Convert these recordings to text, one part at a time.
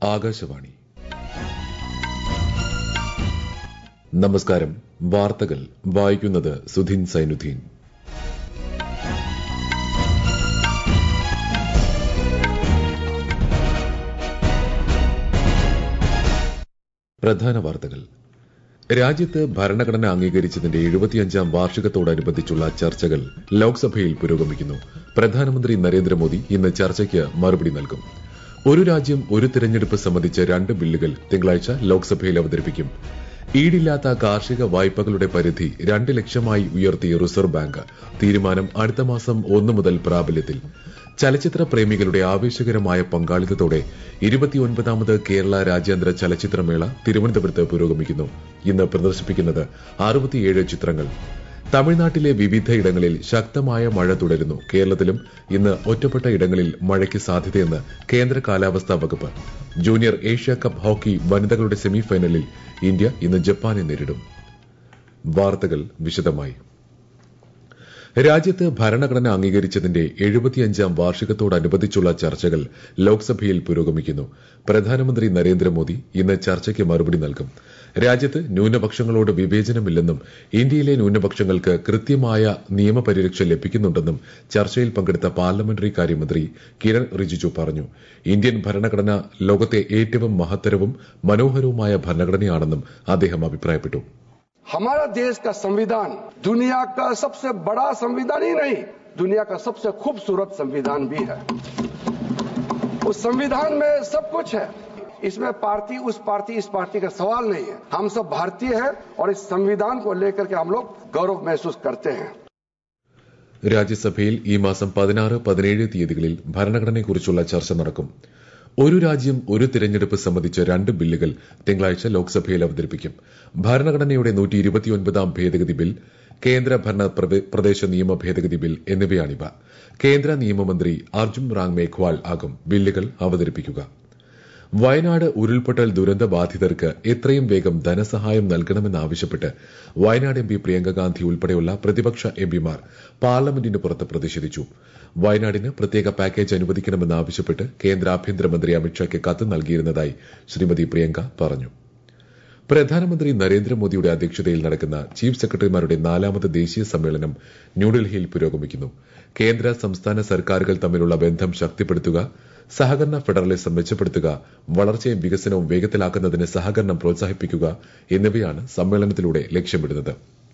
ആകാശവാണി നമസ്കാരം വാർത്തകൾ വായിക്കുന്നത് സുധിൻ സൈനുദ്ദീൻ പ്രധാന വാർത്തകൾ രാജ്യത്ത് ഭരണഘടന അംഗീകരിച്ചതിന്റെ എഴുപത്തിയഞ്ചാം വാർഷികത്തോടനുബന്ധിച്ചുള്ള ചർച്ചകൾ ലോക്സഭയിൽ പുരോഗമിക്കുന്നു പ്രധാനമന്ത്രി നരേന്ദ്രമോദി ഇന്ന് ചർച്ചയ്ക്ക് മറുപടി നൽകും ഒരു രാജ്യം ഒരു തിരഞ്ഞെടുപ്പ് സംബന്ധിച്ച് രണ്ട് ബില്ലുകൾ തിങ്കളാഴ്ച ലോക്സഭയിൽ അവതരിപ്പിക്കും ഈടില്ലാത്ത കാർഷിക വായ്പകളുടെ പരിധി രണ്ട് ലക്ഷമായി ഉയർത്തി റിസർവ് ബാങ്ക് തീരുമാനം അടുത്ത മാസം ഒന്ന് മുതൽ പ്രാബല്യത്തിൽ ചലച്ചിത്ര പ്രേമികളുടെ ആവേശകരമായ പങ്കാളിത്തത്തോടെ ഇരുപത്തിയൊൻപതാമത് കേരള രാജ്യാന്തര ചലച്ചിത്രമേള തിരുവനന്തപുരത്ത് പുരോഗമിക്കുന്നു ഇന്ന് പ്രദർശിപ്പിക്കുന്നത് അറുപത്തിയേഴ് ചിത്രങ്ങൾ തമിഴ്നാട്ടിലെ വിവിധയിടങ്ങളിൽ ശക്തമായ മഴ തുടരുന്നു കേരളത്തിലും ഇന്ന് ഒറ്റപ്പെട്ട ഇടങ്ങളിൽ മഴയ്ക്ക് സാധ്യതയെന്ന് കേന്ദ്ര കാലാവസ്ഥാ വകുപ്പ് ജൂനിയർ ഏഷ്യ കപ്പ് ഹോക്കി വനിതകളുടെ സെമിഫൈനലിൽ ഇന്ത്യ ഇന്ന് ജപ്പാനെ നേരിടും വാർത്തകൾ വിശദമായി രാജ്യത്ത് ഭരണഘടന അംഗീകരിച്ചതിന്റെ എഴുപത്തിയഞ്ചാം വാർഷികത്തോടനുബന്ധിച്ചുള്ള ചർച്ചകൾ ലോക്സഭയിൽ പുരോഗമിക്കുന്നു പ്രധാനമന്ത്രി നരേന്ദ്രമോദി ഇന്ന് ചർച്ചയ്ക്ക് മറുപടി നൽകും രാജ്യത്ത് ന്യൂനപക്ഷങ്ങളോട് വിവേചനമില്ലെന്നും ഇന്ത്യയിലെ ന്യൂനപക്ഷങ്ങൾക്ക് കൃത്യമായ നിയമപരിരക്ഷ ലഭിക്കുന്നുണ്ടെന്നും ചർച്ചയിൽ പങ്കെടുത്ത പാർലമെന്ററി കാര്യമന്ത്രി കിരൺ റിജിജു പറഞ്ഞു ഇന്ത്യൻ ഭരണഘടന ലോകത്തെ ഏറ്റവും മഹത്തരവും മനോഹരവുമായ ഭരണഘടനയാണെന്നും അദ്ദേഹം അഭിപ്രായപ്പെട്ടു हमारा देश का संविधान दुनिया का सबसे बड़ा संविधान ही नहीं दुनिया का सबसे खूबसूरत संविधान भी है उस संविधान में सब कुछ है इसमें पार्टी उस पार्टी इस पार्टी का सवाल नहीं है हम सब भारतीय हैं और इस संविधान को लेकर के हम लोग गौरव महसूस करते हैं രാജ്യസഭയിൽ ഈ മാസം പതിനാറ് പതിനേഴ് തീയതികളിൽ ഭരണഘടനയെക്കുറിച്ചുള്ള ചർച്ച നടക്കും ഒരു രാജ്യം ഒരു തിരഞ്ഞെടുപ്പ് സംബന്ധിച്ച രണ്ട് ബില്ലുകൾ തിങ്കളാഴ്ച ലോക്സഭയിൽ അവതരിപ്പിക്കും ഭരണഘടനയുടെ നൂറ്റി ഇരുപത്തിയൊൻപതാം ഭേദഗതി ബിൽ കേന്ദ്ര ഭരണ പ്രദേശ നിയമ ഭേദഗതി ബിൽ എന്നിവയാണിവ കേന്ദ്ര നിയമമന്ത്രി അർജുൻ റാങ് മേഘ്വാൾ ആകും ബില്ലുകൾ അവതരിപ്പിക്കുക വയനാട് ഉരുൾപൊട്ടൽ ദുരന്ത ബാധിതർക്ക് എത്രയും വേഗം ധനസഹായം നൽകണമെന്നാവശ്യപ്പെട്ട് വയനാട് എം പി പ്രിയങ്ക ഗാന്ധി ഉൾപ്പെടെയുള്ള പ്രതിപക്ഷ എംപിമാർ പാർലമെന്റിന് പുറത്ത് പ്രതിഷേധിച്ചു വയനാടിന് പ്രത്യേക പാക്കേജ് അനുവദിക്കണമെന്നാവശ്യപ്പെട്ട് കേന്ദ്ര ആഭ്യന്തരമന്ത്രി അമിത്ഷായ്ക്ക് കത്ത് നൽകിയിരുന്നതായി ശ്രീമതി പ്രിയങ്ക പറഞ്ഞു പ്രധാനമന്ത്രി നരേന്ദ്രമോദിയുടെ അധ്യക്ഷതയിൽ നടക്കുന്ന ചീഫ് സെക്രട്ടറിമാരുടെ നാലാമത് ദേശീയ സമ്മേളനം ന്യൂഡൽഹിയിൽ പുരോഗമിക്കുന്നു കേന്ദ്ര സംസ്ഥാന സർക്കാരുകൾ തമ്മിലുള്ള ബന്ധം ശക്തിപ്പെടുത്തുക സഹകരണ ഫെഡറലിസം മെച്ചപ്പെടുത്തുക വളർച്ചയും വികസനവും വേഗത്തിലാക്കുന്നതിന് സഹകരണം പ്രോത്സാഹിപ്പിക്കുക എന്നിവയാണ് സമ്മേളനത്തിലൂടെ ലക്ഷ്യമിടുന്നത്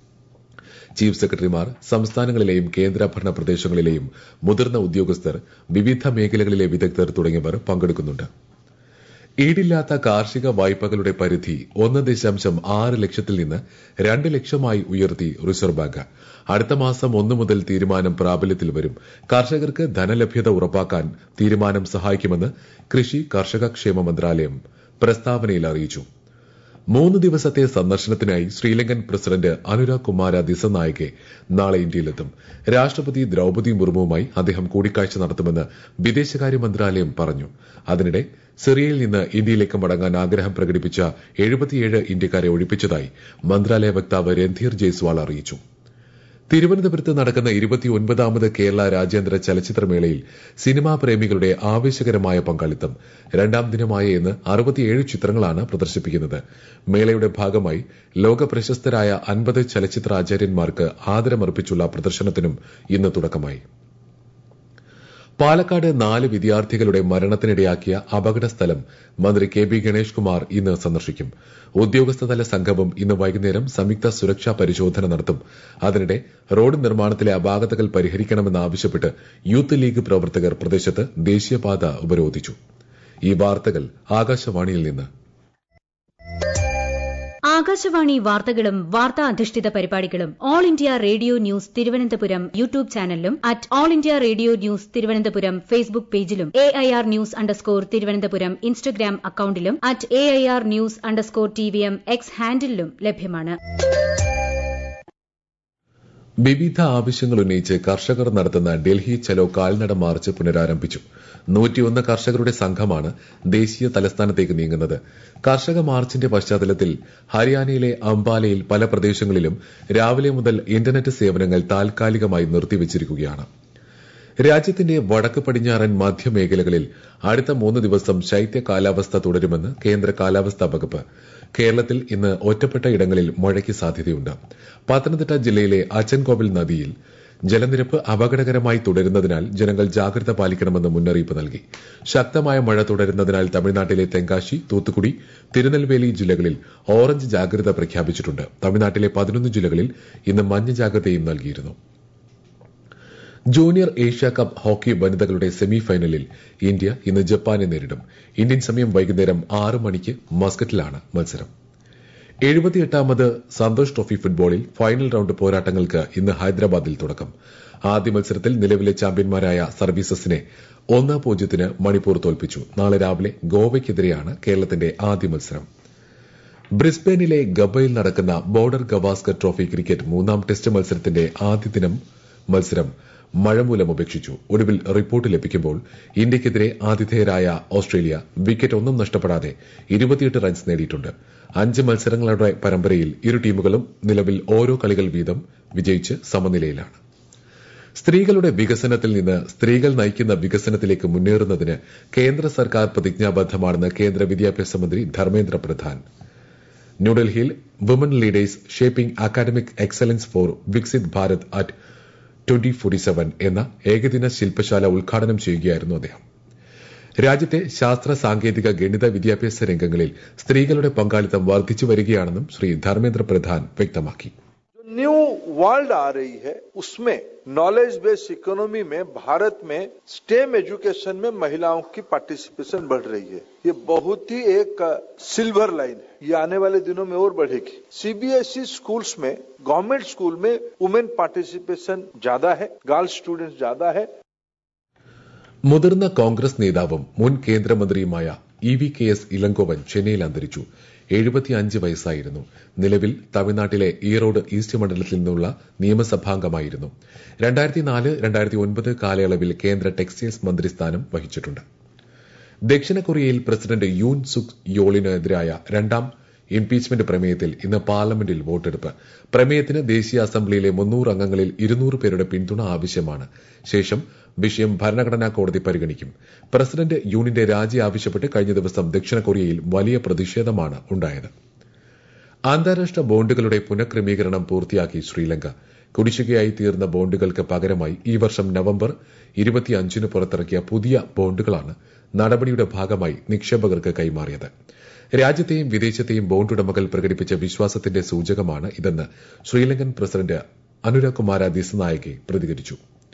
ചീഫ് സെക്രട്ടറിമാർ സംസ്ഥാനങ്ങളിലെയും കേന്ദ്രഭരണ പ്രദേശങ്ങളിലെയും മുതിർന്ന ഉദ്യോഗസ്ഥർ വിവിധ മേഖലകളിലെ വിദഗ്ധർ തുടങ്ങിയവർ പങ്കെടുക്കുന്നുണ്ട് ഈടില്ലാത്ത കാർഷിക വായ്പകളുടെ പരിധി ഒന്ന് ദശാംശം ആറ് ലക്ഷത്തിൽ നിന്ന് രണ്ട് ലക്ഷമായി ഉയർത്തി റിസർവ് ബാങ്ക് അടുത്ത മാസം ഒന്ന് മുതൽ തീരുമാനം പ്രാബല്യത്തിൽ വരും കർഷകർക്ക് ധനലഭ്യത ഉറപ്പാക്കാൻ തീരുമാനം സഹായിക്കുമെന്ന് കൃഷി കർഷക ക്ഷേമ മന്ത്രാലയം പ്രസ്താവനയിൽ അറിയിച്ചു മൂന്ന് ദിവസത്തെ സന്ദർശനത്തിനായി ശ്രീലങ്കൻ പ്രസിഡന്റ് അനുരാഗ് കുമാര ദിസനായകെ നാളെ ഇന്ത്യയിലെത്തും രാഷ്ട്രപതി ദ്രൌപതി മുർമുവുമായി അദ്ദേഹം കൂടിക്കാഴ്ച നടത്തുമെന്ന് വിദേശകാര്യ മന്ത്രാലയം പറഞ്ഞു അതിനിടെ സിറിയയിൽ നിന്ന് ഇന്ത്യയിലേക്ക് മടങ്ങാൻ ആഗ്രഹം പ്രകടിപ്പിച്ച എഴുപത്തിയേഴ് ഇന്ത്യക്കാരെ ഒഴിപ്പിച്ചതായി മന്ത്രാലയ വക്താവ് രൺധീർ ജയ്സ്വാൾ അറിയിച്ചു തിരുവനന്തപുരത്ത് നടക്കുന്ന ഇരുപത്തിയൊൻപതാമത് കേരള രാജ്യാന്തര ചലച്ചിത്രമേളയിൽ സിനിമാ പ്രേമികളുടെ ആവേശകരമായ പങ്കാളിത്തം രണ്ടാം ദിനമായ ഇന്ന് അറുപത്തിയേഴ് ചിത്രങ്ങളാണ് പ്രദർശിപ്പിക്കുന്നത് മേളയുടെ ഭാഗമായി ലോക പ്രശസ്തരായ അൻപത് ചലച്ചിത്ര ആചാര്യന്മാർക്ക് ആദരമർപ്പിച്ചുള്ള പ്രദർശനത്തിനും ഇന്ന് തുടക്കമായി പാലക്കാട് നാല് വിദ്യാർത്ഥികളുടെ മരണത്തിനിടയാക്കിയ അപകട സ്ഥലം മന്ത്രി കെ ബി ഗണേഷ് കുമാർ ഇന്ന് സന്ദർശിക്കും ഉദ്യോഗസ്ഥതല സംഘവും ഇന്ന് വൈകുന്നേരം സംയുക്ത സുരക്ഷാ പരിശോധന നടത്തും അതിനിടെ റോഡ് നിർമ്മാണത്തിലെ അപാകതകൾ പരിഹരിക്കണമെന്നാവശ്യപ്പെട്ട് യൂത്ത് ലീഗ് പ്രവർത്തകർ പ്രദേശത്ത് ദേശീയപാത ഉപരോധിച്ചു ഈ വാർത്തകൾ ആകാശവാണിയിൽ നിന്ന് ആകാശവാണി വാർത്തകളും വാർത്താ അധിഷ്ഠിത പരിപാടികളും All India Radio news Thiruvananthapuram YouTube ചാനലിലും at All India Radio news Thiruvananthapuram Facebook പേജിലും A I R news underscore Thiruvananthapuram Instagram അക്കൌണ്ടിലും at A I R news underscore T V M X ഹാൻഡിലും ലഭ്യമാണ് വിവിധ ആവശ്യങ്ങൾ ഉന്നയിച്ച് കർഷകർ നടത്തുന്ന ഡൽഹി ചലോ കാൽനട മാർച്ച് പുനരാരംഭിച്ചു നൂറ്റിയൊന്ന് കർഷകരുടെ സംഘമാണ് ദേശീയ തലസ്ഥാനത്തേക്ക് നീങ്ങുന്നത് കർഷക മാർച്ചിന്റെ പശ്ചാത്തലത്തിൽ ഹരിയാനയിലെ അംബാലയിൽ പല പ്രദേശങ്ങളിലും രാവിലെ മുതൽ ഇന്റർനെറ്റ് സേവനങ്ങൾ താൽക്കാലികമായി നിർത്തിവച്ചിരിക്കുകയാണ് രാജ്യത്തിന്റെ വടക്ക് പടിഞ്ഞാറൻ മധ്യമേഖലകളിൽ അടുത്ത മൂന്ന് ദിവസം ശൈത്യ കാലാവസ്ഥ തുടരുമെന്ന് കേന്ദ്ര കാലാവസ്ഥാ വകുപ്പ് കേരളത്തിൽ ഇന്ന് ഒറ്റപ്പെട്ട ഇടങ്ങളിൽ മഴയ്ക്ക് സാധ്യതയുണ്ട് പത്തനംതിട്ട ജില്ലയിലെ അച്ചൻകോവിൽ നദിയിൽ ജലനിരപ്പ് അപകടകരമായി തുടരുന്നതിനാൽ ജനങ്ങൾ ജാഗ്രത പാലിക്കണമെന്ന് മുന്നറിയിപ്പ് നൽകി ശക്തമായ മഴ തുടരുന്നതിനാൽ തമിഴ്നാട്ടിലെ തെങ്കാശി തൂത്തുക്കുടി തിരുനെൽവേലി ജില്ലകളിൽ ഓറഞ്ച് ജാഗ്രത പ്രഖ്യാപിച്ചിട്ടുണ്ട് തമിഴ്നാട്ടിലെ പതിനൊന്ന് ജില്ലകളിൽ ഇന്ന് മഞ്ഞ ജാഗ്രതയും നൽകിയിരുന്നു ജൂനിയർ ഏഷ്യ കപ്പ് ഹോക്കി വനിതകളുടെ സെമി ഫൈനലിൽ ഇന്ത്യ ഇന്ന് ജപ്പാനെ നേരിടും ഇന്ത്യൻ സമയം വൈകുന്നേരം ആറ് മണിക്ക് മസ്കറ്റിലാണ് മത്സരം എഴുപത്തിയെട്ടാമത് സന്തോഷ് ട്രോഫി ഫുട്ബോളിൽ ഫൈനൽ റൌണ്ട് പോരാട്ടങ്ങൾക്ക് ഇന്ന് ഹൈദരാബാദിൽ തുടക്കം ആദ്യ മത്സരത്തിൽ നിലവിലെ ചാമ്പ്യന്മാരായ സർവീസസിനെ ഒന്ന് പൂജ്യത്തിന് മണിപ്പൂർ തോൽപ്പിച്ചു നാളെ രാവിലെ ഗോവയ്ക്കെതിരെയാണ് കേരളത്തിന്റെ ആദ്യ മത്സരം ബ്രിസ്ബെയിനിലെ ഗബയിൽ നടക്കുന്ന ബോർഡർ ഗവാസ്കർ ട്രോഫി ക്രിക്കറ്റ് മൂന്നാം ടെസ്റ്റ് മത്സരത്തിന്റെ ആദ്യ ദിനം മത്സരം മഴ മൂലം ഉപേക്ഷിച്ചു ഒടുവിൽ റിപ്പോർട്ട് ലഭിക്കുമ്പോൾ ഇന്ത്യയ്ക്കെതിരെ ആതിഥേയരായ ഓസ്ട്രേലിയ വിക്കറ്റ് ഒന്നും നഷ്ടപ്പെടാതെ ഇരുപത്തിയെട്ട് റൺസ് നേടിയിട്ടുണ്ട് അഞ്ച് മത്സരങ്ങളുടെ പരമ്പരയിൽ ഇരു ടീമുകളും നിലവിൽ ഓരോ കളികൾ വീതം വിജയിച്ച് സമനിലയിലാണ് സ്ത്രീകളുടെ വികസനത്തിൽ നിന്ന് സ്ത്രീകൾ നയിക്കുന്ന വികസനത്തിലേക്ക് മുന്നേറുന്നതിന് കേന്ദ്ര സർക്കാർ പ്രതിജ്ഞാബദ്ധമാണെന്ന് കേന്ദ്ര വിദ്യാഭ്യാസ മന്ത്രി ധർമ്മേന്ദ്ര പ്രധാൻ ന്യൂഡൽഹിയിൽ woman leaders shaping academic excellence for Viksit Bharat at twenty forty seven എന്ന ഏകദിന ശില്പശാല ഉദ്ഘാടനം ചെയ്യുകയായിരുന്നു അദ്ദേഹം രാജ്യത്തെ ശാസ്ത്ര സാങ്കേതിക ഗണിത വിദ്യാഭ്യാസ രംഗങ്ങളിൽ സ്ത്രീകളുടെ പങ്കാളിത്തം വർദ്ധിച്ചു വരികയാണെന്നും ശ്രീ ധർമ്മേന്ദ്ര പ്രധാൻ വ്യക്തമാക്കി न्यू वर्ल्ड आ रही है उसमें नॉलेज बेस्ड इकोनॉमी में भारत में स्टेम एजुकेशन में महिलाओं की पार्टिसिपेशन बढ़ रही है ये बहुत ही एक सिल्वर लाइन है ये आने वाले दिनों में और बढ़ेगी सीबीएसई स्कूल्स में गवर्नमेंट स्कूल में वुमेन पार्टिसिपेशन ज्यादा है गर्ल्स स्टूडेंट्स ज्यादा है മുതിർന്ന കോൺഗ്രസ് നേതാവും മുൻ കേന്ദ്രമന്ത്രിയുമായ E V K S Elangovan ചെന്നൈയിൽ അന്തരിച്ചു എഴുപത്തിയഞ്ച് വയസ്സായിരുന്നു നിലവിൽ തമിഴ്നാട്ടിലെ ഈറോഡ് ഈസ്റ്റ് മണ്ഡലത്തിൽ നിന്നുള്ള നിയമസഭാംഗമായിരുന്നു രണ്ടായിരത്തി നാല് രണ്ടായിരത്തി ഒൻപത് കാലയളവിൽ കേന്ദ്ര ടെക്സ്റ്റൈൽസ് മന്ത്രിസ്ഥാനം വഹിച്ചിട്ടുണ്ട് ദക്ഷിണ കൊറിയയിൽ പ്രസിഡന്റ് യൂൻ സുക് യോളിനെതിരായ രണ്ടാം ഇംപീച്ച്മെന്റ് പ്രമേയത്തിൽ ഇന്ന് പാർലമെന്റിൽ വോട്ടെടുപ്പ് പ്രമേയത്തിന് ദേശീയ അസംബ്ലിയിലെ മുന്നൂറ് അംഗങ്ങളിൽ ഇരുന്നൂറ് പേരുടെ പിന്തുണ ആവശ്യമാണ് ശേഷം വിഷയം ഭരണഘടനാ കോടതി പരിഗണിക്കും പ്രസിഡന്റ് യൂണിന്റെ രാജി ആവശ്യപ്പെട്ട് കഴിഞ്ഞ ദിവസം ദക്ഷിണ കൊറിയയിൽ വലിയ പ്രതിഷേധമാണ് ഉണ്ടായത് അന്താരാഷ്ട്ര ബോണ്ടുകളുടെ പുനഃക്രമീകരണം പൂർത്തിയാക്കി ശ്രീലങ്ക കുടിശ്ശികയായി തീർന്ന ബോണ്ടുകൾക്ക് പകരമായി ഈ വർഷം നവംബർ ഇരുപത്തിയഞ്ചിന് പുറത്തിറക്കിയ പുതിയ ബോണ്ടുകളാണ് നടപടിയുടെ ഭാഗമായി നിക്ഷേപകർക്ക് കൈമാറിയത് രാജ്യത്തെയും വിദേശത്തെയും ബോണ്ടുടമകൾ പ്രകടിപ്പിച്ച വിശ്വാസത്തിന്റെ സൂചകമാണ് ഇതെന്ന് ശ്രീലങ്കൻ പ്രസിഡന്റ് അനുരാഗ് കുമാര ദിസനായകെ പ്രതികരിച്ചു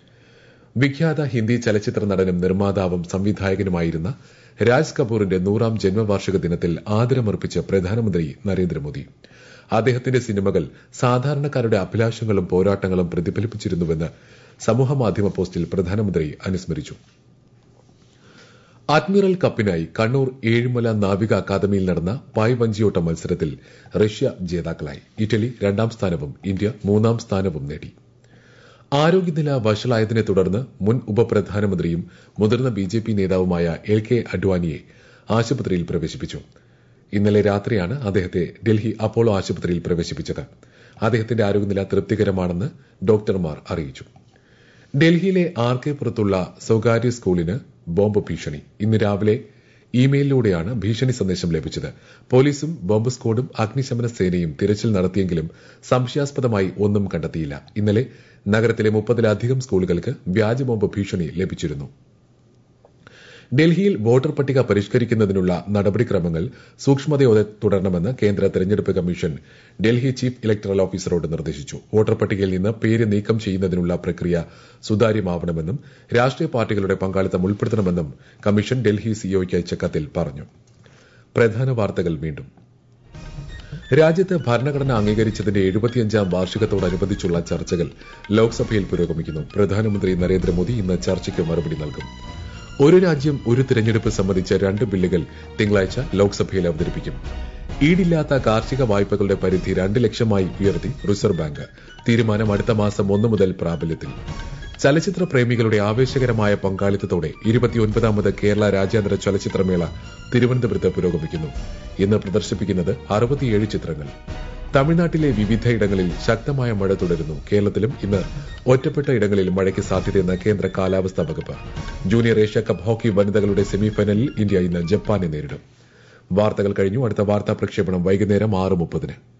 വിഖ്യാത ഹിന്ദി ചലച്ചിത്ര നടനും നിർമ്മാതാവും സംവിധായകനുമായിരുന്ന രാജ് കപൂറിന്റെ നൂറാം ജന്മവാർഷിക ദിനത്തിൽ ആദരമർപ്പിച്ച് പ്രധാനമന്ത്രി നരേന്ദ്രമോദി അദ്ദേഹത്തിന്റെ സിനിമകൾ സാധാരണക്കാരുടെ അഭിലാഷങ്ങളും പോരാട്ടങ്ങളും പ്രതിഫലിപ്പിച്ചിരുന്നുവെന്ന് സമൂഹമാധ്യമ പോസ്റ്റിൽ പ്രധാനമന്ത്രി അനുസ്മരിച്ചു അഡ്മിറൽ കപ്പിനായി കണ്ണൂർ ഏഴുമല നാവിക അക്കാദമിയിൽ നടന്ന പായ് വഞ്ചിയോട്ട മത്സരത്തിൽ റഷ്യ ജേതാക്കളായി ഇറ്റലി രണ്ടാം സ്ഥാനവും ഇന്ത്യ മൂന്നാം സ്ഥാനവും നേടി ആരോഗ്യനില വഷളായതിനെ തുടർന്ന് മുൻ ഉപപ്രധാനമന്ത്രിയും മുതിർന്ന ബി ജെ പി നേതാവുമായ എൽ കെ അഡ്വാനിയെ ആശുപത്രിയിൽ പ്രവേശിപ്പിച്ചു ഇന്നലെ രാത്രിയാണ് അദ്ദേഹത്തെ ഡൽഹി അപ്പോളോ ആശുപത്രിയിൽ പ്രവേശിപ്പിച്ചത് അദ്ദേഹത്തിന്റെ ആരോഗ്യനില തൃപ്തികരമാണെന്ന് ഡോക്ടർമാർ അറിയിച്ചു ഡൽഹിയിലെ ആർ കെ പുറത്തുള്ള സ്വകാര്യ സ്കൂളിന് ബോംബ് ഭീഷണി ഇന്ന് രാവിലെ ഇമെയിലിലൂടെയാണ് ഭീഷണി സന്ദേശം ലഭിച്ചത് പോലീസും ബോംബ് സ്ക്വാഡും അഗ്നിശമന സേനയും തിരച്ചിൽ നടത്തിയെങ്കിലും സംശയാസ്പദമായി ഒന്നും കണ്ടെത്തിയില്ല ഇന്നലെ നഗരത്തിലെ മുപ്പതിലധികം സ്കൂളുകൾക്ക് വ്യാജ ബോംബ് ഭീഷണി ലഭിച്ചിരുന്നു ഡൽഹിയിൽ വോട്ടർ പട്ടിക പരിഷ്കരിക്കുന്നതിനുള്ള നടപടിക്രമങ്ങൾ സൂക്ഷ്മതയോടെ തുടരണമെന്ന് കേന്ദ്ര തെരഞ്ഞെടുപ്പ് കമ്മീഷൻ ഡൽഹി ചീഫ് ഇലക്ടറൽ ഓഫീസറോട് നിർദ്ദേശിച്ചു വോട്ടർ പട്ടികയിൽ നിന്ന് പേര് നീക്കം ചെയ്യുന്നതിനുള്ള പ്രക്രിയ സുതാര്യമാവണമെന്നും രാഷ്ട്രീയ പാർട്ടികളുടെ പങ്കാളിത്തം ഉൾപ്പെടുത്തണമെന്നും കമ്മീഷൻ ഡൽഹി സിഒയ്ക്ക് അയച്ച കത്തിൽ പറഞ്ഞു പ്രധാന വാർത്തകൾ വീണ്ടും രാജ്യത്ത് ഭരണഘടന അംഗീകരിച്ചതിന്റെ എഴുപത്തിയഞ്ചാം വാർഷികത്തോടനുബന്ധിച്ചുള്ള ചർച്ചകൾ ലോക്സഭയിൽ പുരോഗമിക്കുന്നു പ്രധാനമന്ത്രി നരേന്ദ്രമോദി ഇന്ന് ചർച്ചയ്ക്ക് മറുപടി നൽകും ഒരു രാജ്യം ഒരു തിരഞ്ഞെടുപ്പ് സംബന്ധിച്ച രണ്ട് ബില്ലുകൾ തിങ്കളാഴ്ച ലോക്സഭയിൽ അവതരിപ്പിക്കും ഈടില്ലാത്ത കാർഷിക വായ്പകളുടെ പരിധി രണ്ട് ലക്ഷമായി ഉയർത്തി റിസർവ് ബാങ്ക് തീരുമാനം അടുത്ത മാസം ഒന്ന് മുതൽ പ്രാബല്യത്തിൽ ചലച്ചിത്ര പ്രേമികളുടെ ആവേശകരമായ പങ്കാളിത്തത്തോടെ ഇരുപത്തിയൊൻപതാമത് കേരള രാജ്യാന്തര ചലച്ചിത്രമേള തിരുവനന്തപുരത്ത് പുരോഗമിക്കുന്നു ഇന്ന് പ്രദർശിപ്പിക്കുന്നത് അറുപത്തിയേഴ് ചിത്രങ്ങൾ തമിഴ്നാട്ടിലെ വിവിധയിടങ്ങളിൽ ശക്തമായ മഴ തുടരുന്നു കേരളത്തിലും ഇന്ന് ഒറ്റപ്പെട്ട ഇടങ്ങളിൽ മഴയ്ക്ക് സാധ്യതയെന്ന് കേന്ദ്ര കാലാവസ്ഥാ വകുപ്പ് ജൂനിയർ ഏഷ്യ കപ്പ് ഹോക്കി വനിതകളുടെ സെമിഫൈനലിൽ ഇന്ത്യ ഇന്ന് ജപ്പാനെ നേരിടും വാർത്തകൾ കഴിഞ്ഞു അടുത്ത വാർത്താ പ്രക്ഷേപണം വൈകുന്നേരം ആറ് മുപ്പതിന്